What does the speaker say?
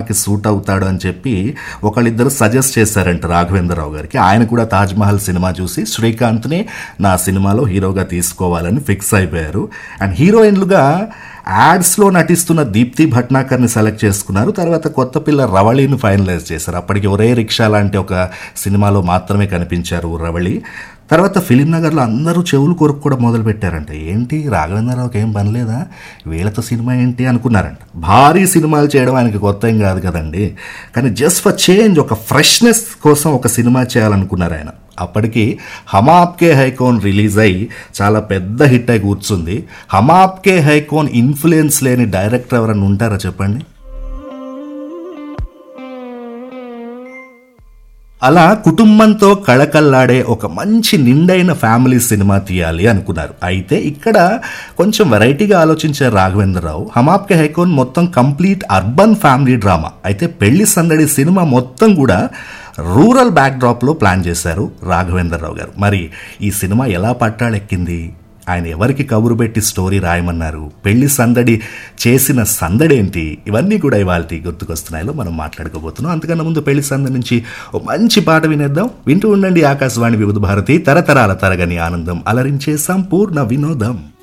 suit అవుతాడు అని చెప్పి ఒకళ్ళిద్దరు సజెస్ట్ చేశారంట రాఘవేంద్రరావు గారికి ఆయన కూడా తాజ్ మహల్ సినిమా చూసి శ్రీకాంత్ని నా సినిమాలో హీరోగా తీసుకోవాలని ఫిక్స్ అయిపోయారు అండ్ హీరోయిన్లుగా యాడ్స్లో నటిస్తున్న దీప్తి భట్నాకర్ని సెలెక్ట్ చేసుకున్నారు తర్వాత కొత్త పిల్ల రవళిని ఫైనలైజ్ చేశారు అప్పటికి ఒరే రిక్షా లాంటి ఒక సినిమాలో మాత్రమే కనిపించారు రవళి తర్వాత ఫిలిం నగర్లో అందరూ చెవులు కొరుక్కోవడం మొదలు పెట్టారంట ఏంటి రాఘవేంద్రరావుకి ఏం పని లేదా వీళ్ళతో సినిమా ఏంటి అనుకున్నారంట భారీ సినిమాలు చేయడం ఆయనకి కొత్త ఏం కాదు కదండి కానీ జస్ట్ ఫర్ చేంజ్ ఒక ఫ్రెష్నెస్ కోసం ఒక సినిమా చేయాలనుకున్నారు ఆయన అప్పటికి హమాప్కే హైకోన్ రిలీజ్ అయి చాలా పెద్ద హిట్ అయి కూర్చుంది హమాప్కే హైకోన్ ఇన్ఫ్లుయెన్స్ లేని డైరెక్టర్ ఎవరైనా ఉంటారా చెప్పండి అలా కుటుంబంతో కళకల్లాడే ఒక మంచి నిండైన ఫ్యామిలీ సినిమా తీయాలి అనుకున్నారు అయితే ఇక్కడ కొంచెం వెరైటీగా ఆలోచించారు రాఘవేంద్రరావు హమాప్కే హైకోన్ మొత్తం కంప్లీట్ అర్బన్ ఫ్యామిలీ డ్రామా అయితే పెళ్లి సందడి సినిమా మొత్తం కూడా రూరల్ బ్యాక్డ్రాప్లో ప్లాన్ చేశారు రాఘవేంద్రరావు గారు మరి ఈ సినిమా ఎలా పట్టాలెక్కింది ఆయన ఎవరికి కబురు పెట్టి స్టోరీ రాయమన్నారు పెళ్లి సందడి చేసిన సందడేంటి ఇవన్నీ కూడా ఇవాళ గుర్తుకొస్తున్నాయిలో మనం మాట్లాడుకోబోతున్నాం అంతకన్నా ముందు పెళ్లి సందడి నుంచి ఓ మంచి పాట వినేద్దాం వింటూ ఉండండి ఆకాశవాణి వివిధ భారతి తరతరాల తరగని ఆనందం అలరించే సంపూర్ణ వినోదం